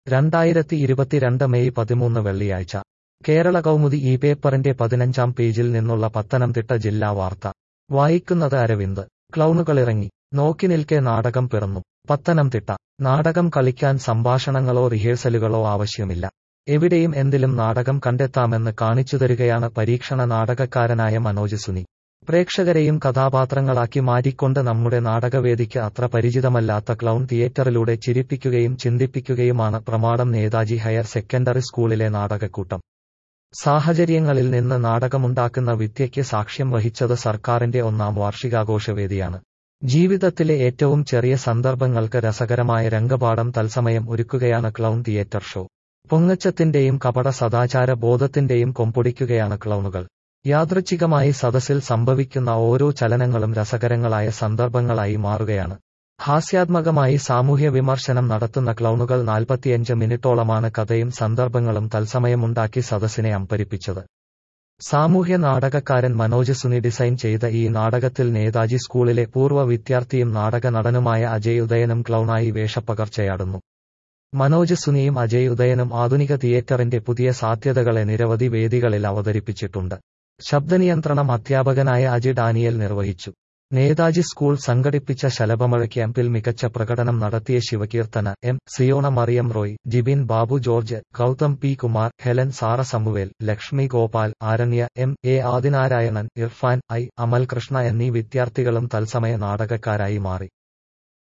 രണ്ടായിരത്തി ഇരുപത്തിരണ്ട് മെയ് പതിമൂന്ന് വെള്ളിയാഴ്ച കേരള കൗമുദി ഈ പേപ്പറിന്റെ പതിനഞ്ചാം പേജിൽ നിന്നുള്ള പത്തനംതിട്ട ജില്ലാ വാർത്ത വായിക്കുന്നത് അരവിന്ദ് ക്ലൗണുകളിറങ്ങി നോക്കി നിൽക്കെ നാടകം പിറന്നു പത്തനംതിട്ട നാടകം കളിക്കാൻ സംഭാഷണങ്ങളോ റിഹേഴ്സലുകളോ ആവശ്യമില്ല എവിടെയും എന്തിലും നാടകം കണ്ടെത്താമെന്ന് കാണിച്ചുതരികയാണ് പരീക്ഷണ നാടകക്കാരനായ മനോജ് സുനി പ്രേക്ഷകരെയും കഥാപാത്രങ്ങളാക്കി മാറ്റിക്കൊണ്ട് നമ്മുടെ നാടകവേദിക്ക് അത്ര പരിചിതമല്ലാത്ത ക്ലൗൺ തിയേറ്ററിലൂടെ ചിരിപ്പിക്കുകയും ചിന്തിപ്പിക്കുകയുമാണ് പ്രമാടം നേതാജി ഹയർ സെക്കൻഡറി സ്കൂളിലെ നാടകക്കൂട്ടം സാഹചര്യങ്ങളിൽ നിന്ന് നാടകമുണ്ടാക്കുന്ന വിദ്യയ്ക്ക് സാക്ഷ്യം വഹിച്ചത് സർക്കാരിന്റെ ഒന്നാം വാർഷികാഘോഷവേദിയാണ് ജീവിതത്തിലെ ഏറ്റവും ചെറിയ സന്ദർഭങ്ങൾക്ക് രസകരമായ രംഗപാഠം തത്സമയം ഒരുക്കുകയാണ് ക്ലൗൺ തിയേറ്റർ ഷോ പൊങ്ങച്ചത്തിന്റെയും കപട സദാചാര ബോധത്തിന്റെയും കൊമ്പൊടിക്കുകയാണ് ക്ലൗണുകൾ യാദൃച്ഛികമായി സദസ്സിൽ സംഭവിക്കുന്ന ഓരോ ചലനങ്ങളും രസകരങ്ങളായ സന്ദർഭങ്ങളായി മാറുകയാണ് ഹാസ്യാത്മകമായി സാമൂഹ്യ വിമർശനം നടത്തുന്ന ക്ലൗണുകൾ നാൽപ്പത്തിയഞ്ച് മിനിറ്റോളമാണ് കഥയും സന്ദർഭങ്ങളും തത്സമയമുണ്ടാക്കി സദസ്സിനെ അമ്പരിപ്പിച്ചത് സാമൂഹ്യ നാടകക്കാരൻ മനോജ് സുനി ഡിസൈൻ ചെയ്ത ഈ നാടകത്തിൽ നേതാജി സ്കൂളിലെ പൂർവ്വ വിദ്യാർത്ഥിയും നാടക നടനുമായ അജയ് ഉദയനും ക്ലൗണായി വേഷപ്പകർച്ചയാടുന്നു മനോജ് സുനിയും അജയ് ഉദയനും ആധുനിക തിയേറ്ററിന്റെ പുതിയ സാധ്യതകളെ നിരവധി വേദികളിൽ അവതരിപ്പിച്ചിട്ടുണ്ട് ശബ്ദനിയന്ത്രണം അധ്യാപകനായ അജി ഡാനിയൽ നിർവഹിച്ചു നേതാജി സ്കൂൾ സംഘടിപ്പിച്ച ശലഭമഴ ക്യാമ്പിൽ മികച്ച പ്രകടനം നടത്തിയ Sivakeerthana M Siona Mariyam Roy Jibin Babu George Gautham P Kumar Helen Sara Samuel Lakshmi Gopal Aranya M A Adinarayanan Irfan I Amal Krishna എന്നീ വിദ്യാർത്ഥികളും തത്സമയ നാടകക്കാരായി മാറി